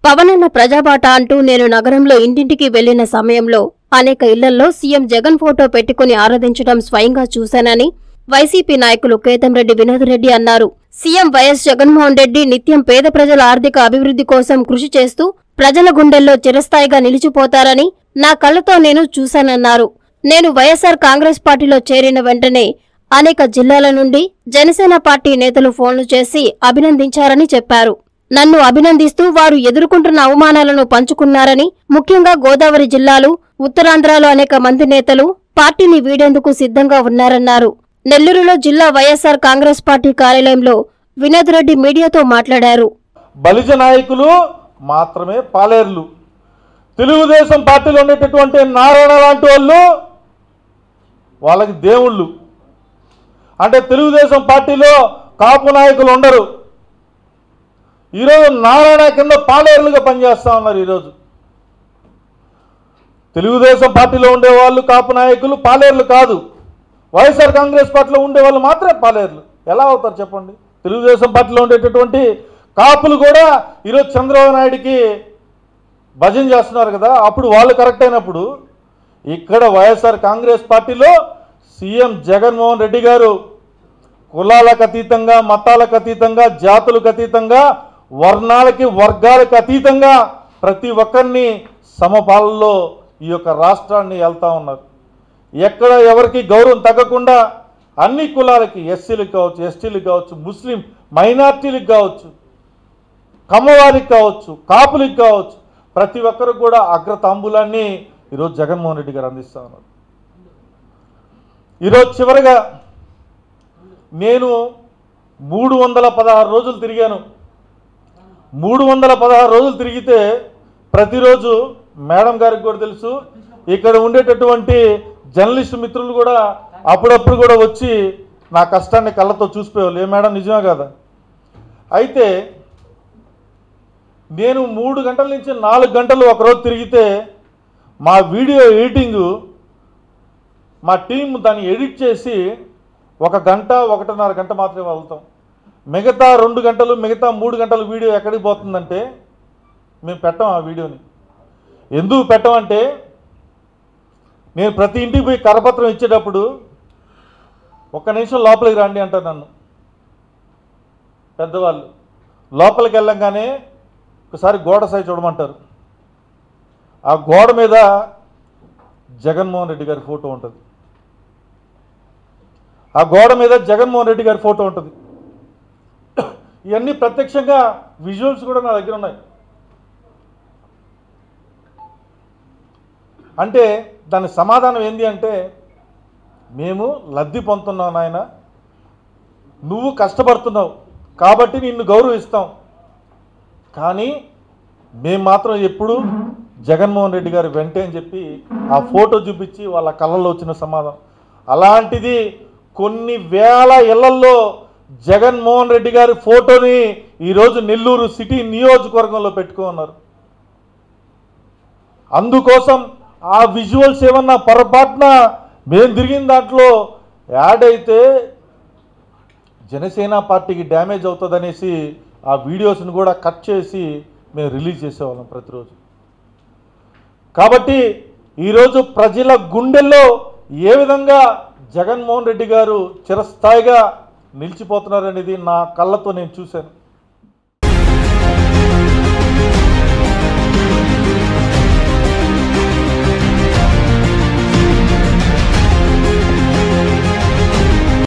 పవనన్న ప్రజాబాట అంటూ నేను నగరంలో ఇంటింటికి వెళ్లిన సమయంలో అనేక ఇళ్లల్లో సీఎం జగన్ ఫోటో పెట్టుకుని ఆరాధించడం స్వయంగా చూశానని వైసీపీ నాయకులు కేతంరెడ్డి వినోద్ రెడ్డి అన్నారు సీఎం వైఎస్ జగన్మోహన్ రెడ్డి నిత్యం పేద ప్రజల ఆర్థిక అభివృద్ధి కోసం కృషి చేస్తూ ప్రజల గుండెల్లో చిరస్థాయిగా నిలిచిపోతారని నా కళ్లతో నేను చూశానన్నారు నేను వైఎస్సార్ కాంగ్రెస్ పార్టీలో చేరిన వెంటనే అనేక జిల్లాల నుండి జనసేన పార్టీ నేతలు ఫోన్లు చేసి అభినందించారని చెప్పారు నన్ను అభినందిస్తూ వారు ఎదుర్కొంటున్న అవమానాలను పంచుకున్నారని ముఖ్యంగా గోదావరి జిల్లాలు ఉత్తరాంధ్రలో అనేక మంది నేతలు పార్టీని వీడేందుకు సిద్ధంగా ఉన్నారన్నారు నెల్లూరులో జిల్లా వైఎస్సార్ కాంగ్రెస్ పార్టీ కార్యాలయంలో వినోద్ రెడ్డి మీడియాతో మాట్లాడారు బలిజ నాయకులు మాత్రమే పాలేర్లు తెలుగుదేశం పార్టీలో ఉండేటటువంటి నారాయణ లాంటి వాళ్ళు వాళ్ళకి దేవుళ్ళు అంటే తెలుగుదేశం పార్టీలో కాపు నాయకులు ఉండరు ఈరోజు నారాయణ కింద పాలేరులుగా పనిచేస్తా ఉన్నారు ఈరోజు తెలుగుదేశం పార్టీలో ఉండేవాళ్ళు కాపు నాయకులు పాలేర్లు కాదు వైఎస్ఆర్ కాంగ్రెస్ పార్టీలో ఉండేవాళ్ళు మాత్రమే పాలేర్లు ఎలా అవుతారు చెప్పండి తెలుగుదేశం పార్టీలో ఉండేటటువంటి కాపులు కూడా ఈరోజు చంద్రబాబు నాయుడికి భజన చేస్తున్నారు కదా అప్పుడు వాళ్ళు కరెక్ట్ అయినప్పుడు ఇక్కడ వైఎస్ఆర్ కాంగ్రెస్ పార్టీలో సీఎం జగన్మోహన్ రెడ్డి గారు కులాలకు అతీతంగా మతాలకు అతీతంగా జాతులకు అతీతంగా వర్ణాలకి వర్గాలకు అతీతంగా ప్రతి ఒక్కరిని సమపాలలో ఈ యొక్క రాష్ట్రాన్ని వెళ్తా ఉన్నారు ఎక్కడ ఎవరికి గౌరవం తగ్గకుండా అన్ని కులాలకి ఎస్సీలకు కావచ్చు ఎస్టీలకు కావచ్చు ముస్లిం మైనార్టీలకు కావచ్చు కమ్మవారికి కావచ్చు కాపులకు కావచ్చు ప్రతి ఒక్కరు కూడా అగ్రతాంబూలాన్ని ఈరోజు జగన్మోహన్ రెడ్డి గారు అందిస్తా ఉన్నారు ఈరోజు చివరిగా నేను మూడు వందల పదహారు రోజులు తిరిగాను మూడు వందల పదహారు రోజులు తిరిగితే ప్రతిరోజు మేడం గారికి కూడా తెలుసు ఇక్కడ ఉండేటటువంటి జర్నలిస్ట్ మిత్రులు కూడా అప్పుడప్పుడు కూడా వచ్చి నా కష్టాన్ని కళ్ళతో చూసిపోయేవాళ్ళు ఏ మేడం నిజమే కదా అయితే నేను మూడు గంటల నుంచి నాలుగు గంటలు ఒకరోజు తిరిగితే మా వీడియో ఎడిటింగు మా టీం దాన్ని ఎడిట్ చేసి ఒక గంట ఒకటిన్నర గంట మాత్రమే వెళ్తాం మిగతా రెండు గంటలు మిగతా మూడు గంటల వీడియో ఎక్కడికి పోతుందంటే మేము పెట్టాం ఆ వీడియోని ఎందుకు పెట్టమంటే నేను ప్రతి ఇంటికి పోయి కరపత్రం ఇచ్చేటప్పుడు ఒక్క నిమిషం లోపలికి రండి అంటారు నన్ను పెద్దవాళ్ళు లోపలికి వెళ్ళంగానే ఒకసారి గోడ సై చూడమంటారు ఆ గోడ మీద జగన్మోహన్ రెడ్డి గారి ఫోటో ఉంటుంది ఆ గోడ మీద జగన్మోహన్ రెడ్డి గారి ఫోటో ఉంటుంది ఇవన్నీ ప్రత్యక్షంగా విజువల్స్ కూడా నా దగ్గర ఉన్నాయి అంటే దాని సమాధానం ఏంటి అంటే మేము లబ్ధి పొందుతున్నాం నాయన నువ్వు కష్టపడుతున్నావు కాబట్టి నిన్ను గౌరవిస్తాం కానీ మేము మాత్రం ఎప్పుడు జగన్మోహన్ రెడ్డి గారు వెంటే అని చెప్పి ఆ ఫోటో చూపించి వాళ్ళ కళ్ళల్లో వచ్చిన సమాధానం అలాంటిది కొన్ని వేల ఇళ్లల్లో జగన్మోహన్ రెడ్డి గారి ఫోటోని ఈరోజు నెల్లూరు సిటీ నియోజకవర్గంలో పెట్టుకున్నారు అందుకోసం ఆ విజువల్స్ ఏమన్నా పొరపాటున మేము తిరిగిన దాంట్లో యాడ్ అయితే జనసేన పార్టీకి డ్యామేజ్ అవుతుందనేసి ఆ వీడియోస్ని కూడా కట్ చేసి మేము రిలీజ్ చేసేవాళ్ళం ప్రతిరోజు కాబట్టి ఈరోజు ప్రజల గుండెల్లో ఏ విధంగా జగన్మోహన్ రెడ్డి గారు చిరస్థాయిగా నిలిచిపోతున్నారనేది నా కళ్ళతో నేను చూశాను